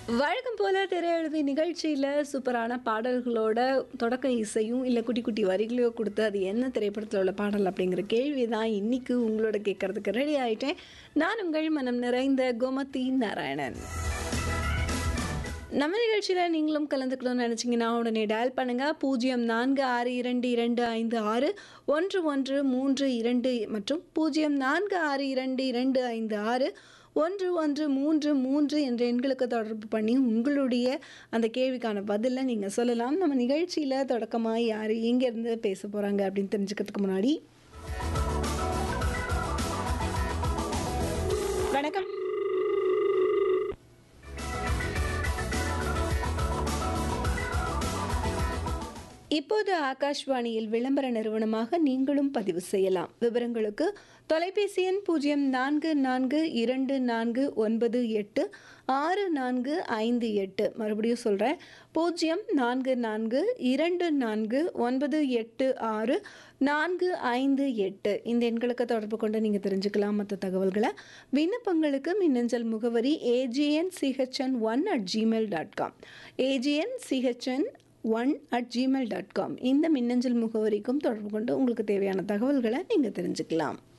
வழக்கம் போல திரையழுவி நிகழ்ச்சியில் சூப்பரான பாடல்களோட தொடக்க இசையும் இல்லை குட்டி குட்டி வரிகளையோ கொடுத்து அது என்ன திரைப்படத்தில் உள்ள பாடல் அப்படிங்கிற கேள்வி தான் இன்னைக்கு உங்களோட கேட்கறதுக்கு ரெடி ஆயிட்டேன் நான் உங்கள் மனம் நிறைந்த கோமதி நாராயணன் நம்ம நிகழ்ச்சியில் நீங்களும் கலந்துக்கணும்னு நினச்சிங்கன்னா உடனே டயல் பண்ணுங்கள் பூஜ்ஜியம் நான்கு ஆறு இரண்டு இரண்டு ஐந்து ஆறு ஒன்று ஒன்று மூன்று இரண்டு மற்றும் பூஜ்ஜியம் நான்கு ஆறு இரண்டு இரண்டு ஐந்து ஆறு ஒன்று ஒன்று மூன்று மூன்று என்ற எண்களுக்கு தொடர்பு பண்ணி உங்களுடைய அந்த கேள்விக்கான பதிலை நீங்கள் சொல்லலாம் நம்ம நிகழ்ச்சியில் தொடக்கமாக யார் எங்கேருந்து பேச போகிறாங்க அப்படின்னு தெரிஞ்சுக்கிறதுக்கு முன்னாடி வணக்கம் இப்போது ஆகாஷ்வாணியில் விளம்பர நிறுவனமாக நீங்களும் பதிவு செய்யலாம் விவரங்களுக்கு தொலைபேசி எண் பூஜ்ஜியம் நான்கு நான்கு இரண்டு நான்கு ஒன்பது எட்டு ஆறு நான்கு ஐந்து எட்டு மறுபடியும் சொல்கிறேன் பூஜ்ஜியம் நான்கு நான்கு இரண்டு நான்கு ஒன்பது எட்டு ஆறு நான்கு ஐந்து எட்டு இந்த எண்களுக்கு தொடர்பு கொண்டு நீங்கள் தெரிஞ்சுக்கலாம் மற்ற தகவல்களை விண்ணப்பங்களுக்கு மின்னஞ்சல் முகவரி A G N C H N one at Gmail dot com A G N C H N one at Gmail dot com இந்த மின்னஞ்சல் முகவரிக்கும் தொடர்பு கொண்டு உங்களுக்கு தேவையான தகவல்களை நீங்கள் தெரிஞ்சுக்கலாம்